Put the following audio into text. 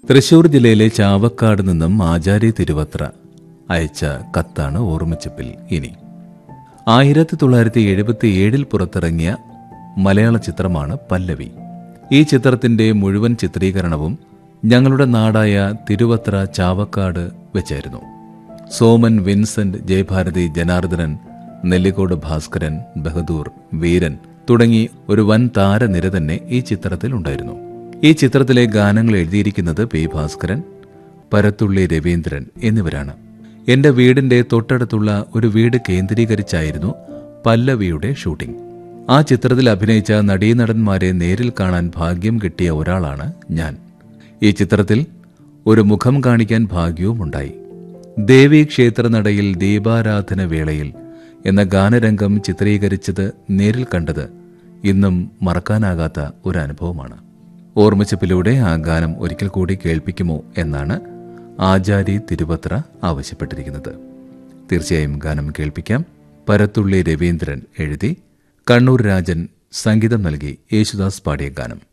തൃശൂർ ജില്ലയിലെ ചാവക്കാട് നിന്നും ആചാര്യ തിരുവത്ര അയച്ച കത്താണ് ഓർമ്മച്ചപ്പിൽ ഇനി ആയിരത്തി തൊള്ളായിരത്തി എഴുപത്തി ഏഴിൽ പുറത്തിറങ്ങിയ മലയാള ചിത്രമാണ് പല്ലവി ഈ ചിത്രത്തിന്റെ മുഴുവൻ ചിത്രീകരണവും ഞങ്ങളുടെ നാടായ തിരുവത്ര ചാവക്കാട് വെച്ചായിരുന്നു സോമൻ വിൻസെന്റ് ജയഭാരതി ജനാർദ്ദനൻ നെല്ലിക്കോട് ഭാസ്കരൻ ബഹദൂർ വീരൻ തുടങ്ങി ഒരു വൻ താരനിര തന്നെ ഈ ചിത്രത്തിൽ ഉണ്ടായിരുന്നു ഈ ചിത്രത്തിലെ ഗാനങ്ങൾ എഴുതിയിരിക്കുന്നത് പി ഭാസ്കരൻ പരത്തുള്ളി രവീന്ദ്രൻ എന്നിവരാണ് എന്റെ വീടിന്റെ തൊട്ടടുത്തുള്ള ഒരു വീട് കേന്ദ്രീകരിച്ചായിരുന്നു പല്ലവിയുടെ ഷൂട്ടിംഗ് ആ ചിത്രത്തിൽ അഭിനയിച്ച നടീനടന്മാരെ നേരിൽ കാണാൻ ഭാഗ്യം കിട്ടിയ ഒരാളാണ് ഞാൻ ഈ ചിത്രത്തിൽ ഒരു മുഖം കാണിക്കാൻ ഭാഗ്യവുമുണ്ടായി ദേവീ ക്ഷേത്രനടയിൽ ദീപാരാധന വേളയിൽ എന്ന ഗാനരംഗം ചിത്രീകരിച്ചത് നേരിൽ കണ്ടത് ഇന്നും മറക്കാനാകാത്ത ഒരു അനുഭവമാണ് ഓർമ്മച്ചപ്പിലൂടെ ആ ഗാനം ഒരിക്കൽ കൂടി കേൾപ്പിക്കുമോ എന്നാണ് ആചാരി തിരുവത്ര ആവശ്യപ്പെട്ടിരിക്കുന്നത് തീർച്ചയായും ഗാനം കേൾപ്പിക്കാം പരത്തുള്ളി രവീന്ദ്രൻ എഴുതി കണ്ണൂർ രാജൻ സംഗീതം നൽകി യേശുദാസ് പാടിയ ഗാനം